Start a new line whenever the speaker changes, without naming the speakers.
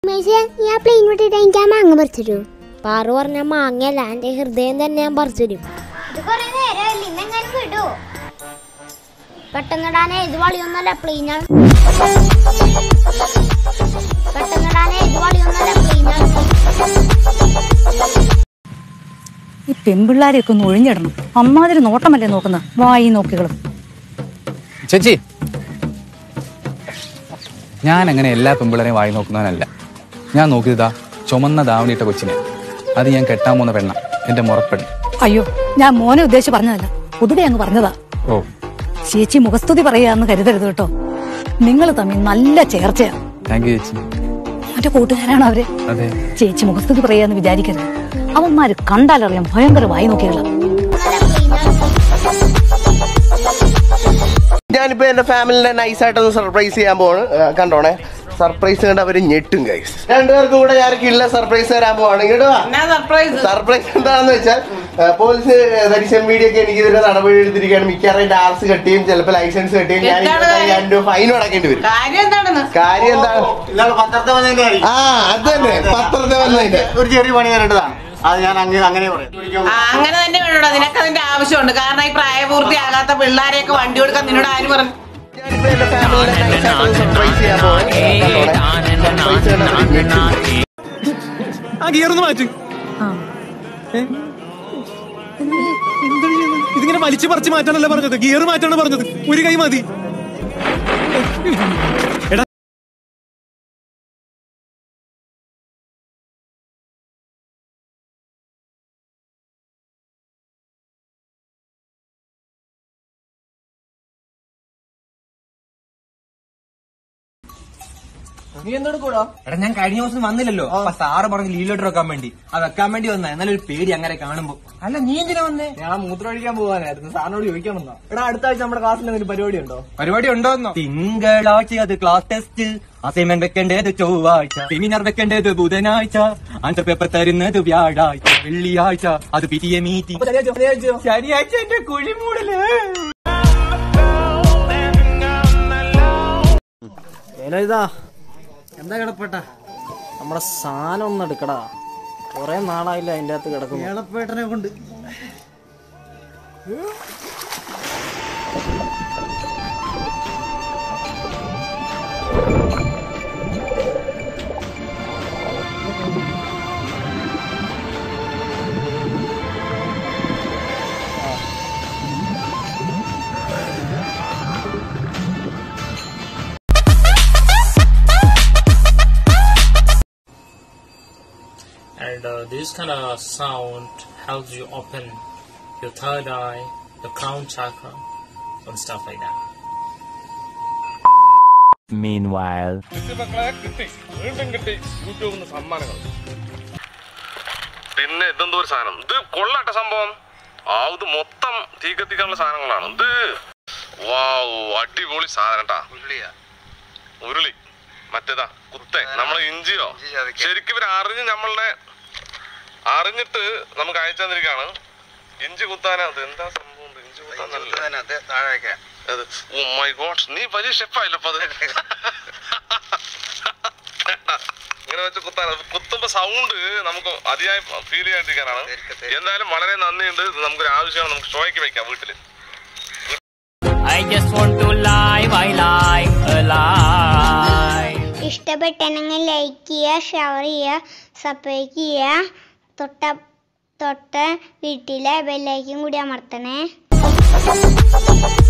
ഉമേഷേ നീ ആ പ്ലെയിൻ വിട്ടിട്ട് എനിക്ക് ആ മാങ്ങ പറിച്ചിട്ടു പാറു പറഞ്ഞ മാങ്ങയല്ല എന്റെ ഹൃദയം തന്നെ ഞാൻ പറിച്ചിരും പെട്ടെന്നിടാനേ ഇത് വളിയൊന്നല്ല പ്ലെയിനാണ് പെട്ടെന്നിടാനേ ഇത് വളിയൊന്നല്ല പ്ലെയിനാണ്
ഈ പെൺപിള്ളാരെയൊക്കെ ഒന്ന് ഒഴിഞ്ഞിടണം അമ്മാതിരി നോട്ടമല്ലേ നോക്കുന്ന വായി നോക്കികളും
ചേച്ചി ഞാൻ അങ്ങനെ എല്ലാ പെമ്പിളരെയും വായി നോക്കുന്നവനല്ല ഞാൻ നോക്കിയതാ ചുമന്ന ദാവണിയിട്ട കൊച്ചിനെ അത് ഞാൻ കെട്ടാൻ പോകുന്ന പെണ്ണ എന്റെ മുറപ്പെണ്ണ്
അയ്യോ ഞാൻ മോനെ ഉദ്ദേശിച്ച് പറഞ്ഞതല്ല പൊതുവെ അങ്ങ് പറഞ്ഞതാ
ഓ
ചേച്ചി മുഖസ്തുതി പറയാന്ന് കരുതരുത് കേട്ടോ നിങ്ങൾ തമ്മിൽ നല്ല ചേർച്ചയാ
താങ്ക് യു ചേച്ചി
മറ്റേ കൂട്ടുകാരാണ് അവര്
അതെ
ചേച്ചി മുഖസ്തുതി പറയാന്ന് വിചാരിക്കരുത് അവന്മാര് കണ്ടാലറിയാം ഭയങ്കര വായി നോക്കികളാ
ഞാനിപ്പോ എന്റെ ഫാമിലിനെ നൈസായിട്ടൊന്ന് സർപ്രൈസ് ചെയ്യാൻ പോവാണ് ആ, കണ്ടോണേ സർപ്രൈസ് കണ്ട് അവര് ഞെട്ടും ഗൈസ് രണ്ടുപേർക്ക് കൂടെ ഞാനൊക്കെ ഇല്ല സർപ്രൈസ് തരാൻ പോവാണ് ഇങ്ങോട്ട് വാ സർപ്രൈസ് എന്താണെന്ന് വെച്ചാൽ ആ, പോലീസ് ദരിശൻ മീഡിയ ഒക്കെ എനിക്ക് ഇതിന്റെ നടപടി എടുത്തിരിക്കുകയാണ് മിക്കവാറും എന്റെ ആർസ് കെട്ടിയും ചിലപ്പോൾ ലൈസൻസ് കെട്ടിയും ഞാൻ ഇരുപത്തയ്യായിരം രൂപ ഫൈൻ അടക്കേണ്ടി വരും
കാര്യം എന്താണെന്ന്
കാര്യം എന്താണ്
ഇന്നാള് പത്രത്തെ വന്നതിന്റെ കാര്യം
ആ അത് തന്നെ പത്രത്തെ വന്നതിന്റെ
ഒരു ചെറിയ പണി തരേണ്ടതാണ് അത് ഞാൻ അങ്ങനെ അങ്ങനെ പറയാം
ആ, അങ്ങനെ തന്നെ വേണോടോ നിനക്ക് അതിന്റെ ആവശ്യമുണ്ട് കാരണം ഈ പ്രായപൂർത്തിയാകാത്ത പിള്ളേരെയൊക്കെ വണ്ടി കൊടുക്കാൻ നിന്നോട് ആര് പറഞ്ഞു
ഞാനിപ്പോ എന്റെ ഫാമിലിനെ നൈസായിട്ടൊന്ന് സർപ്രൈസ് ചെയ്യാൻ പോവാണ് കണ്ടോണേ സർപ്രൈസ് കണ്ട് അവര് ഞെട്ടും
ആ ഗിയർ ഒന്ന് മാറ്റ് ഏ? എന്താണ് ചെയ്യുന്നത്? ഇതിങ്ങനെ വലിച്ചു പറിച്ച് മാറ്റാനല്ല പറഞ്ഞത് ഗിയർ മാറ്റാണ് പറഞ്ഞത് ഒരു കൈ മതി എടാ
നീ എന്താണ് കൂടാ എടാ ഞാൻ കഴിഞ്ഞ ദിവസം വന്നില്ലല്ലോ അപ്പൊ സാറ് പറഞ്ഞ് ലീവ് ലെറ്റർ വെക്കാൻ വേണ്ടി അത് വെക്കാൻ വേണ്ടി വന്ന എന്നാലും ഒരു പേടി അങ്ങനെ കാണുമ്പോ അല്ല നീ എന്തിനാ വന്നേ
ഞാൻ മൂത്രമൊഴിക്കാൻ പോകാനായിരുന്നു സാറിനോട് ചോദിക്കാൻ വന്നാ എടാ അടുത്ത ആഴ്ച നമ്മുടെ ക്ലാസ്സിൽ എന്തെങ്കിലും പരിപാടി ഉണ്ടോ
പരിപാടി ഉണ്ടോന്നോ തിങ്കളാഴ്ച അത് ക്ലാസ് ടെസ്റ്റ് അസൈൻമെന്റ് വെക്കേണ്ടത് ചൊവ്വാഴ്ച സെമിനാർ വെക്കേണ്ടത് ബുധനാഴ്ച ആൻസർ പേപ്പർ തരുന്നത് വ്യാഴാഴ്ച വെള്ളിയാഴ്ച അത് പിറ്റിയ മീറ്റിംഗ് ശനിയാഴ്ച എന്റെ കുഴിമൂടല്
ഇതാ എന്താ കിടപ്പെട്ട നമ്മുടെ സാധനം ഒന്ന് എടുക്കടാ കൊറേ നാളായില്ല അതിന്റെ അകത്ത് കിടക്കുന്നു ഏളപ്പേട്ടനെ കൊണ്ട്
and uh, this kind of sound helps you open your third eye, the crown chakra, and stuff like that.
Meanwhile.
പിന്നെ ഇതെന്തോ ഒരു സാധനം ഇത് കൊള്ളാട്ട സംഭവം ആ ഇത് മൊത്തം തീ കത്തിക്കാനുള്ള സാധനങ്ങളാണ് ഇത് വാവ് അടിപൊളി സാധനം ട്ടാ. ഉരുളി മറ്റേതാ കുത്തെ നമ്മളെ ഇഞ്ചിയോ ശരിക്കും ഇവർ അറിഞ്ഞ് നമ്മളുടെ അറിഞ്ഞിട്ട് നമുക്ക് അയച്ചു തന്നിരിക്കാണ് ഇഞ്ചി കുത്താനാ അത് എന്താ സംഭവം ഇത്? ഇഞ്ചി കുത്താൻ നല്ല അത് ഓ മൈ ഗോഡ് നീ വലിയ ഷെഫായില്ലോ അപ്പൊ അത് ഇങ്ങനെ വെച്ച് കുത്താൻ അത് കുത്തുമ്പോ സൗണ്ട് നമുക്ക് അതിയായി ഫീൽ ചെയ്യാണ്ടിരിക്കാനാണ് എന്തായാലും വളരെ നന്ദിയുണ്ട് ഇത് നമുക്കൊരു ആവശ്യമാണ് നമുക്ക് ഷോയ്ക്ക് വെക്കാം വീട്ടില്
I just want to live, I like alive.
ഇഷ്ടപ്പെട്ടെങ്കിൽ ലൈക്ക് ചെയ്യുക ഷെയർ ചെയ്യുക സബ്സ്ക്രൈബ് ചെയ്യുക തൊട്ട തൊട്ട വീട്ടിലെ ബെല്ലൈക്കും കൂടി അമർത്തണേ